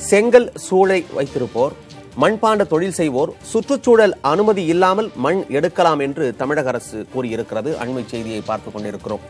செங்கல் சூளை வைத்திருப்போர் மண்பாண்ட தொழில் செய்வோர் சுற்றுச்சூழல் அனுமதி இல்லாமல் மண் எடுக்கலாம் என்று தமிழக அரசு கூறியிருக்கிறது அண்மை செய்தியை பார்த்துக் கொண்டிருக்கிறோம்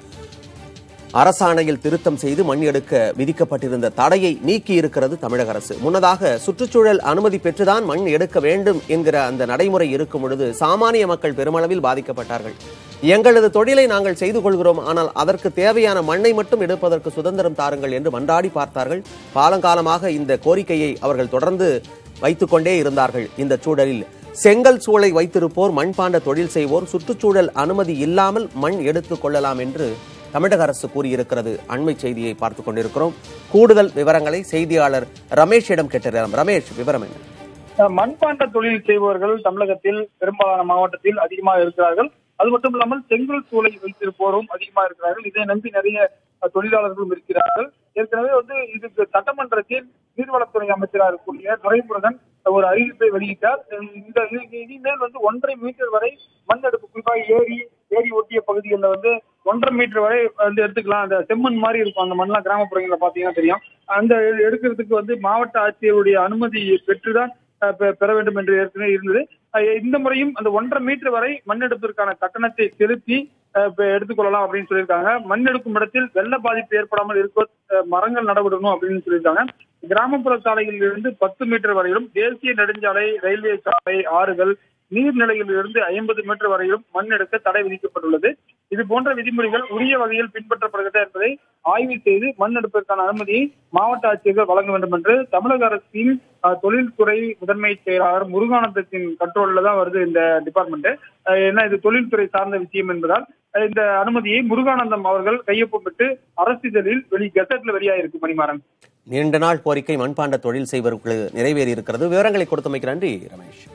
அரசாணையில் திருத்தம் செய்து மண் எடுக்க விதிக்கப்பட்டிருந்த தடையை நீக்கி இருக்கிறது தமிழக அரசு முன்னதாக சுற்றுச்சூழல் அனுமதி பெற்றுதான் மண் எடுக்க வேண்டும் என்கிற அந்த நடைமுறை இருக்கும் பொழுது சாமானிய மக்கள் பெருமளவில் பாதிக்கப்பட்டார்கள் எங்களது தொழிலை நாங்கள் செய்து கொள்கிறோம் ஆனால் அதற்கு தேவையான மண்ணை மட்டும் எடுப்பதற்கு சுதந்திரம் தாருங்கள் என்று மன்றாடி பார்த்தார்கள் காலங்காலமாக இந்த கோரிக்கையை அவர்கள் தொடர்ந்து வைத்துக்கொண்டே இருந்தார்கள் இந்த சூழலில் செங்கல் சூளை வைத்திருப்போர் மண்பாண்ட தொழில் செய்வோர் சுற்றுச்சூழல் அனுமதி இல்லாமல் மண் எடுத்துக் கொள்ளலாம் என்று தமிழக அரசு கூறியிருக்கிறது அண்மை செய்தியை பார்த்துக் கொண்டிருக்கிறோம் கூடுதல் விவரங்களை செய்தியாளர் ரமேஷிடம் கேட்டிருக்கிறோம் ரமேஷ் விவரம் என்ன மண்பாண்ட தொழில் செய்பவர்கள் தமிழகத்தில் பெரும்பாலான மாவட்டத்தில் அதிகமாக இருக்கிறார்கள் அது மட்டும் இல்லாமல் செங்கல் சூளை வைத்திருப்போரும் அதிகமாக இருக்கிறார்கள் இதை நம்பி நிறைய அஹ், தொழிலாளர்களும் இருக்கிறார்கள் ஏற்கனவே வந்து இதுக்கு சட்டமன்றத்தில் நீர்வளத்துறை அமைச்சராக இருக்கக்கூடிய துரைமுருகன் ஒரு அறிவிப்பை வெளியிட்டார் இந்த இ- இனிமேல் வந்து ஒன்றரை மீட்டர் வரை மண் எடுப்பு குறிப்பாக ஏரி ஏரி ஒட்டிய பகுதிகளில் வந்து ஒன்றரை மீட்டர் வரை வந்து எடுத்துக்கலாம் அந்த செம்மண் மாதிரி இருக்கும் அந்த மண்ணெல்லாம் கிராமப்புறங்களில் பார்த்தீங்கன்னா தெரியும் அந்த எடுக்கிறதுக்கு வந்து மாவட்ட ஆட்சியருடைய அனுமதி பெற்றுதான் அஹ், பெ- பெற வேண்டும் என்று ஏற்கனவே இருந்தது அஹ், இந்த முறையும் அந்த ஒன்றரை மீட்டர் வரை மண் எடுப்பதற்கான கட்டணத்தை செலுத்தி அஹ், இப்ப எடுத்துக்கொள்ளலாம் அப்படின்னு சொல்லியிருக்காங்க மண் எடுக்கும் இடத்தில் வெள்ள பாதிப்பு ஏற்படாமல் இருக்க அஹ், மரங்கள் நடவிடணும் அப்படின்னு சொல்லியிருக்காங்க கிராமப்புற சாலைகளில் இருந்து பத்து மீட்டர் வரையிலும் தேசிய நெடுஞ்சாலை ரயில்வே சாலை ஆறுகள் நீர்நிலைகளில் இருந்து ஐம்பது மீட்டர் வரையிலும் மண் எடுக்க தடை விதிக்கப்பட்டுள்ளது இது போன்ற விதிமுறைகள் உரிய வகையில் பின்பற்றப்படுகிறது என்பதை ஆய்வு செய்து மண் எடுப்பதற்கான அனுமதியை மாவட்ட ஆட்சியர்கள் வழங்க வேண்டும் என்று தமிழக அரசின் அஹ், தொழில்துறை முதன்மை செயலாளர் முருகானந்தத்தின் கண்ட்ரோல்ல தான் வருது இந்த டிபார்ட்மெண்ட் ஏன்னா இது தொழில்துறை சார்ந்த விஷயம் என்பதால் அஹ், இந்த அனுமதியை முருகானந்தம் அவர்கள் கையொப்பமிட்டு அரசிதழில் வெளி கெசட்ல வெளியாயிருக்கு மணிமாறன் நீண்ட நாள் கோரிக்கை மண்பாண்ட தொழில் செய்வர்களுக்கு நிறைவேறி இருக்கிறது விவரங்களை கொடுத்தமைக்கு நன்றி ரமேஷ்